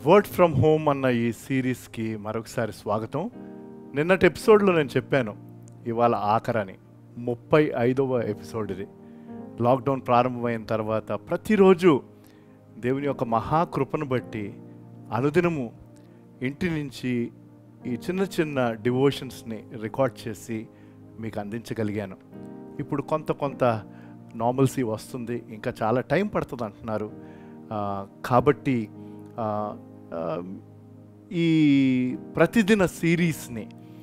word from home అన్న ఈ సిరీస్కి మరొకసారి స్వాగతం నిన్నటి ఎపిసోడ్లో నేను చెప్పాను ఇవాళ ఆఖరని ముప్పై ఐదవ ఎపిసోడ్ ఇది లాక్డౌన్ ప్రారంభమైన తర్వాత ప్రతిరోజు దేవుని యొక్క మహాకృపను బట్టి అనుదినము ఇంటి నుంచి ఈ చిన్న చిన్న డివోషన్స్ని రికార్డ్ చేసి మీకు అందించగలిగాను ఇప్పుడు కొంత కొంత నార్మల్సీ వస్తుంది ఇంకా చాలా టైం పడుతుంది అంటున్నారు ఆ, కాబట్టి ఆ, ఆ, ఈ ప్రతిదిన సిరీస్ని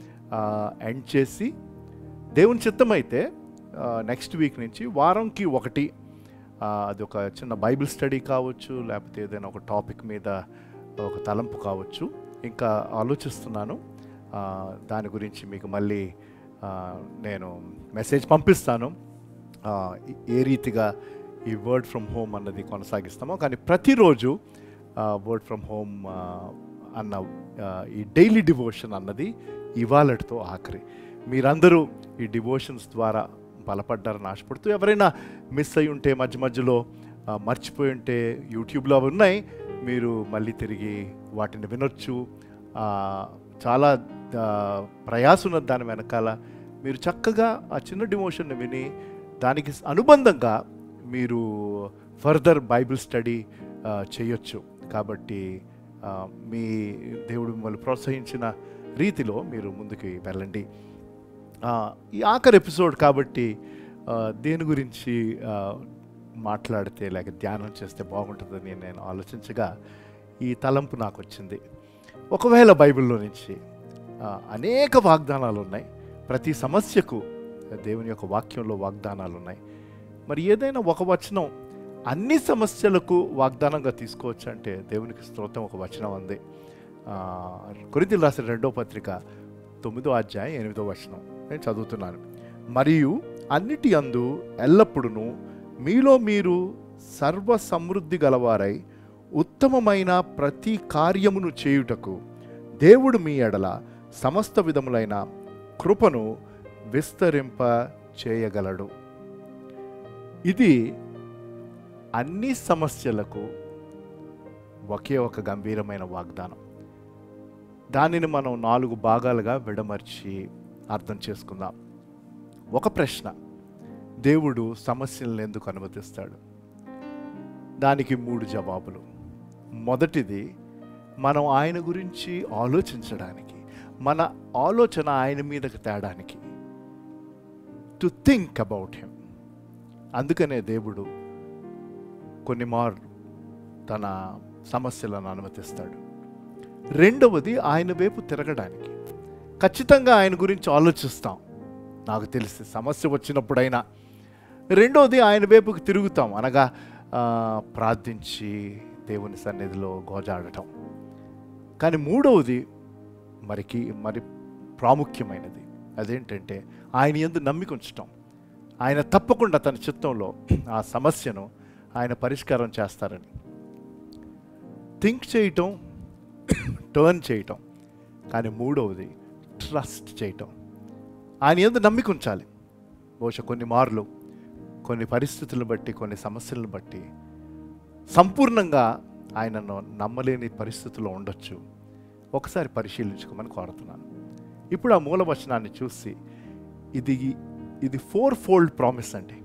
ఎండ్ చేసి దేవుని చిత్తమైతే నెక్స్ట్ వీక్ నుంచి వారంకి ఒకటి ఆ, అది ఒక చిన్న బైబిల్ స్టడీ కావచ్చు లేకపోతే ఏదైనా ఒక టాపిక్ మీద ఒక తలంపు కావచ్చు ఇంకా ఆలోచిస్తున్నాను ఆ, దాని గురించి మీకు మళ్ళీ ఆ, నేను మెసేజ్ పంపిస్తాను ఆ, ఏ- ఏ రీతిగా ఈ వర్డ్ ఫ్రమ్ హోమ్ అన్నది కొనసాగిస్తామో కానీ ప్రతిరోజు వర్డ్ ఫ్రమ్ హోమ్ అన్న ఆ, ఈ డైలీ డివోషన్ అన్నది ఇవాళటితో ఆఖరి మీరందరూ ఈ డివోషన్స్ ద్వారా బలపడ్డారని ఆశపడుతూ ఎవరైనా మిస్ అయి ఉంటే మధ్య మధ్యలో ఆ, మర్చిపోయి ఉంటే యూట్యూబ్లో అవి ఉన్నాయి మీరు మళ్ళీ తిరిగి వాటిని వినొచ్చు ఆ, చాలా ఆ, ప్రయాస ఉన్నది దాని వెనకాల మీరు చక్కగా ఆ చిన్న డివోషన్ని విని దానికి అనుబంధంగా మీరు ఫర్దర్ బైబిల్ స్టడీ ఆ, చేయొచ్చు కాబట్టి ఆ, మీ దేవుడు మిమ్మల్ని ప్రోత్సహించిన రీతిలో మీరు ముందుకు వెళ్ళండి ఆ, ఈ ఆఖరి ఎపిసోడ్ కాబట్టి ఆ, దేని గురించి ఆ, మాట్లాడితే లేక ధ్యానం చేస్తే బాగుంటుందని నేను ఆలోచించగా ఈ తలంపు నాకు వచ్చింది ఒకవేళ బైబిల్లో నుంచి ఆ, అనేక వాగ్దానాలు ఉన్నాయి ప్రతి సమస్యకు దేవుని యొక్క వాక్యంలో వాగ్దానాలు ఉన్నాయి మరి ఏదైనా ఒక వచనం అన్ని సమస్యలకు వాగ్దానంగా తీసుకోవచ్చు అంటే దేవునికి స్తోత్రం ఒక వచనం ఉంది కొరితలు రాసిన రెండో పత్రిక తొమ్మిదో అధ్యాయం ఎనిమిదో వచనం నేను చదువుతున్నాను మరియు అన్నిటి అందు ఎల్లప్పుడూ మీలో మీరు సర్వ సమృద్ధి గలవారై ఉత్తమమైన ప్రతి కార్యమును చేయుటకు దేవుడు మీ ఎడల సమస్త విధములైన కృపను విస్తరింప చేయగలడు ఇది అన్ని సమస్యలకు ఒకే ఒక గంభీరమైన వాగ్దానం దానిని మనం నాలుగు భాగాలుగా విడమర్చి అర్థం చేసుకుందాం ఒక ప్రశ్న దేవుడు సమస్యలను ఎందుకు అనుమతిస్తాడు దానికి మూడు జవాబులు మొదటిది మనం ఆయన గురించి ఆలోచించడానికి మన ఆలోచన ఆయన మీదకి తేడానికి టు థింక్ అబౌట్ హిమ్ అందుకనే దేవుడు కొన్ని మార్లు తన సమస్యలను అనుమతిస్తాడు రెండవది ఆయన వైపు తిరగడానికి ఖచ్చితంగా ఆయన గురించి ఆలోచిస్తాం నాకు తెలిసి సమస్య వచ్చినప్పుడైనా రెండవది ఆయన వైపుకి తిరుగుతాం అనగా ఆ, ప్రార్థించి దేవుని సన్నిధిలో గోజాడటం కానీ మూడవది మరికి మరి ప్రాముఖ్యమైనది అదేంటంటే ఆయన ఎందు నమ్మిక ఉంచటం ఆయన తప్పకుండా తన చిత్తంలో ఆ సమస్యను ఆయన పరిష్కారం చేస్తారని థింక్ చేయటం టర్న్ చేయటం కానీ మూడవది ట్రస్ట్ చేయటం ఆయన ఎందు నమ్మిక ఉంచాలి బహుశా కొన్ని మార్లు కొన్ని పరిస్థితులను బట్టి కొన్ని సమస్యలను బట్టి సంపూర్ణంగా ఆయనను నమ్మలేని పరిస్థితుల్లో ఉండొచ్చు ఒకసారి పరిశీలించుకోమని కోరుతున్నాను ఇప్పుడు ఆ మూలవచనాన్ని చూసి ఇది ఇది ఫోర్ ఫోల్డ్ ప్రామిస్ అండి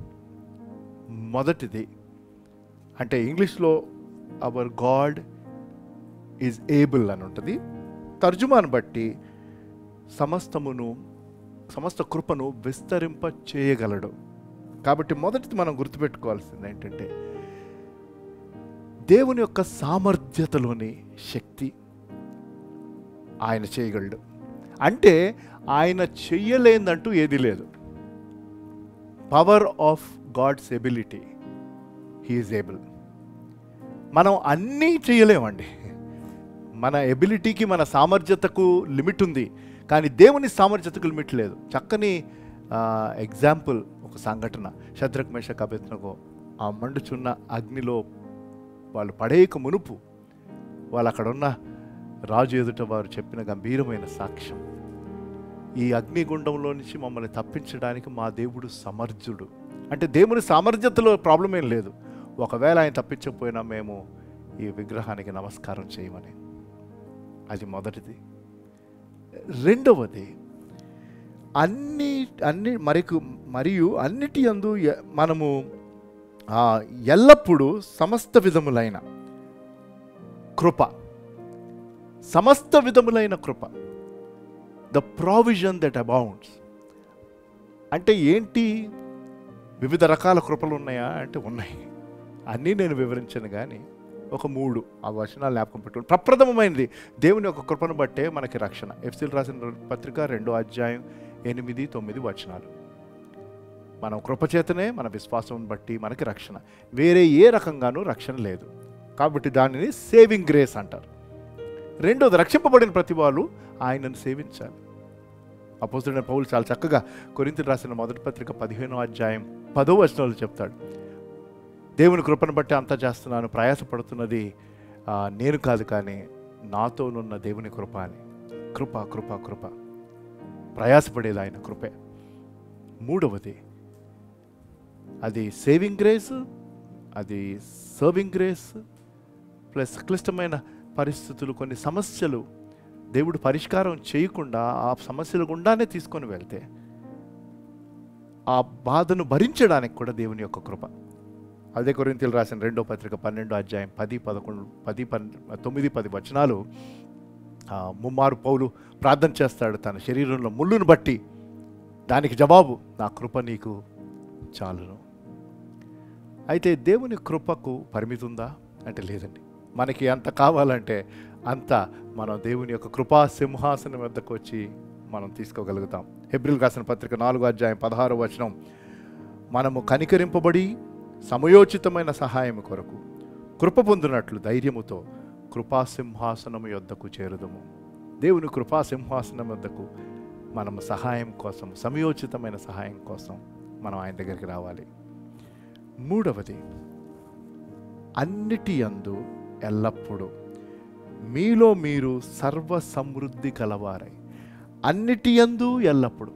మొదటిది అంటే ఇంగ్లీష్లో అవర్ గాడ్ ఈజ్ ఏబుల్ అని ఉంటుంది తర్జుమాను బట్టి సమస్తమును సమస్త కృపను విస్తరింప చేయగలడు కాబట్టి మొదటిది మనం గుర్తుపెట్టుకోవాల్సింది ఏంటంటే దేవుని యొక్క సామర్థ్యతలోని శక్తి ఆయన చేయగలడు అంటే ఆయన చెయ్యలేదంటూ ఏది లేదు power of God's ability he is able మనం అన్నీ చేయలేమండి మన ఎబిలిటీకి మన సామర్థ్యతకు లిమిట్ ఉంది కానీ దేవుని సామర్థ్యతకు లిమిట్ లేదు చక్కని ఎగ్జాంపుల్ ఒక సంఘటన శత్రుక్ మేషక్ అభ్యర్థనకు ఆ మండుచున్న అగ్నిలో వాళ్ళు పడేయక మునుపు వాళ్ళు అక్కడ ఉన్న రాజు ఎదుట వారు చెప్పిన గంభీరమైన సాక్ష్యం ఈ అగ్నిగుండంలో నుంచి మమ్మల్ని తప్పించడానికి మా దేవుడు సమర్థుడు అంటే దేవుని సామర్థ్యతలో ప్రాబ్లం ఏం లేదు ఒకవేళ ఆయన తప్పించకపోయినా మేము ఈ విగ్రహానికి నమస్కారం చేయమని అది మొదటిది రెండవది అన్ని అన్ని మరికు మరియు అన్నిటి అందు ఎ- మనము ఆ, ఎల్లప్పుడూ సమస్త విధములైన కృప సమస్త విధములైన కృప ద ప్రావిజన్ దట్ అబౌండ్స్ అంటే ఏంటి వివిధ రకాల కృపలు ఉన్నాయా అంటే ఉన్నాయి అన్నీ నేను వివరించాను కానీ ఒక మూడు ఆ వచనాలు జ్ఞాపకం పెట్టుకుని ప్రప్రథమమైనది దేవుని యొక్క కృపను బట్టే మనకి రక్షణ ఎఫ్సిల్ రాసిన పత్రిక రెండో అధ్యాయం ఎనిమిది తొమ్మిది వచనాలు మనం కృపచేతనే మన విశ్వాసం బట్టి మనకి రక్షణ వేరే ఏ రకంగానూ రక్షణ లేదు కాబట్టి దానిని సేవింగ్ గ్రేస్ అంటారు రెండోది రక్షింపబడిన ప్రతి వాళ్ళు ఆయనను సేవించాలి అపోజిట్ పౌలు చాలా చక్కగా కొరింతలు రాసిన మొదటి పత్రిక పదిహేనో అధ్యాయం పదో వచనంలో చెప్తాడు దేవుని కృపను బట్టి అంతా చేస్తున్నాను ప్రయాసపడుతున్నది ఆ, నేను కాదు కానీ నాతోనున్న దేవుని కృప అని కృప కృప కృప ప్రయాసపడేది ఆయన కృపే మూడవది అది సేవింగ్ గ్రేస్ అది సర్వింగ్ గ్రేస్ ప్లస్ క్లిష్టమైన పరిస్థితులు కొన్ని సమస్యలు దేవుడు పరిష్కారం చేయకుండా ఆ సమస్యల గుండానే తీసుకొని వెళ్తే ఆ బాధను భరించడానికి కూడా దేవుని యొక్క కృప అదే కొరింతలు రాసిన రెండో పత్రిక పన్నెండో అధ్యాయం పది పదకొండు పది పన్ తొమ్మిది పది వచనాలు ఆ, ముమ్మారు పౌలు ప్రార్థన చేస్తాడు తన శరీరంలో ముళ్ళును బట్టి దానికి జవాబు నా కృప నీకు చాలును అయితే దేవుని కృపకు పరిమితి ఉందా అంటే లేదండి మనకి అంత కావాలంటే అంత మనం దేవుని యొక్క కృపా సింహాసనం వద్దకు వచ్చి మనం తీసుకోగలుగుతాం హెబ్రిల్ రాసిన పత్రిక నాలుగో అధ్యాయం పదహారో వచనం మనము కనికరింపబడి సమయోచితమైన సహాయం కొరకు కృప పొందినట్లు ధైర్యముతో కృపా సింహాసనం యొద్దకు చేరుదము దేవుని కృపా సింహాసనం వద్దకు మనం సహాయం కోసం సమయోచితమైన సహాయం కోసం మనం ఆయన దగ్గరికి రావాలి మూడవది అన్నిటి యందు ఎల్లప్పుడూ మీలో మీరు సర్వ సమృద్ధి కలవారై అన్నిటి యందు ఎల్లప్పుడూ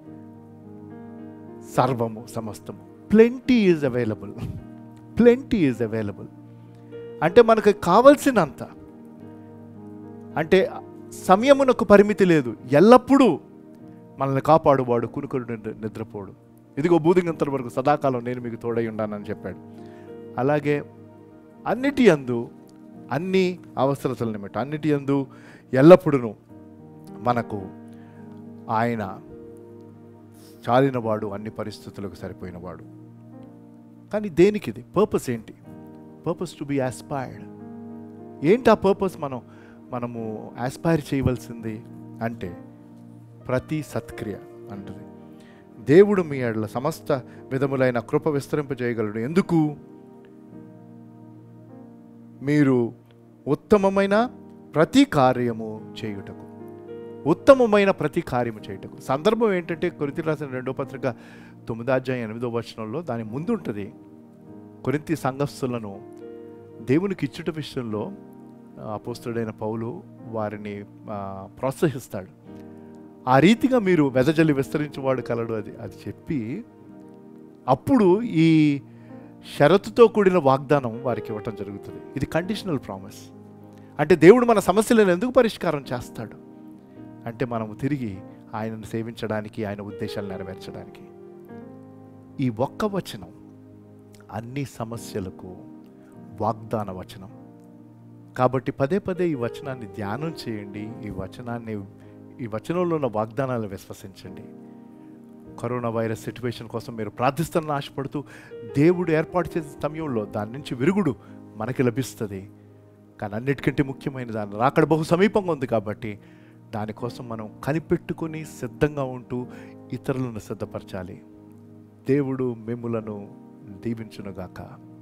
సర్వము సమస్తము plenty is available plenty is available అంటే మనకు కావలసినంత అంటే సమయమునకు పరిమితి లేదు ఎల్లప్పుడూ మనల్ని కాపాడువాడు కునుకుడు నిద్ర- నిద్రపోడు ఇదిగో బూదిగంతల వరకు సదాకాలం నేను మీకు తోడై ఉన్నానని చెప్పాడు అలాగే అన్నిటి అందు అన్ని అవసరతల నిమిత్తం అన్నిటి అందు ఎల్లప్పుడూ మనకు ఆయన చాలినవాడు అన్ని పరిస్థితులకు సరిపోయినవాడు కానీ దేనికి ఇది పర్పస్ ఏంటి పర్పస్ టు బి ఆస్పైర్డ్ ఏంటి ఆ పర్పస్ మనం మనము ఆస్పైర్ చేయవలసింది అంటే ప్రతి సత్క్రియ అంటది దేవుడు మీ ఎడల సమస్త విధములైన కృప విస్తరింపజేయగలడు ఎందుకు మీరు ఉత్తమమైన ప్రతి కార్యము చేయుటకు ఉత్తమమైన ప్రతి కార్యము చేయుటకు సందర్భం ఏంటంటే కొరింతి రాసిన రెండో పత్రిక తొమ్మిదో అధ్యాయం ఎనిమిదో వచనంలో దాని ముందు ఉంటుంది కొరింతి సంఘస్థులను దేవునికి ఇచ్చుట విషయంలో అపోస్తుడైన పౌలు వారిని ఆ, ప్రోత్సహిస్తాడు ఆ రీతిగా మీరు వెదజల్లి విస్తరించేవాడు కలడు అది అది చెప్పి అప్పుడు ఈ షరతుతో కూడిన వాగ్దానం వారికి ఇవ్వటం జరుగుతుంది ఇది కండిషనల్ ప్రామిస్ అంటే దేవుడు మన సమస్యలను ఎందుకు పరిష్కారం చేస్తాడు అంటే మనము తిరిగి ఆయనను సేవించడానికి ఆయన ఉద్దేశాలు నెరవేర్చడానికి ఈ ఒక్క వచనం అన్ని సమస్యలకు వాగ్దాన వచనం కాబట్టి పదే పదే ఈ వచనాన్ని ధ్యానం చేయండి ఈ వచనాన్ని ఈ వచనంలో ఉన్న వాగ్దానాలను విశ్వసించండి కరోనా వైరస్ సిచ్యువేషన్ కోసం మీరు ప్రార్థిస్తారని ఆశపడుతూ దేవుడు ఏర్పాటు చేసిన సమయంలో దాని నుంచి విరుగుడు మనకి లభిస్తుంది కానీ అన్నిటికంటే ముఖ్యమైన దాని రాకడ బహు సమీపంగా ఉంది కాబట్టి దానికోసం మనం కనిపెట్టుకొని సిద్ధంగా ఉంటూ ఇతరులను సిద్ధపరచాలి దేవుడు మిమ్ములను దీవించునుగాక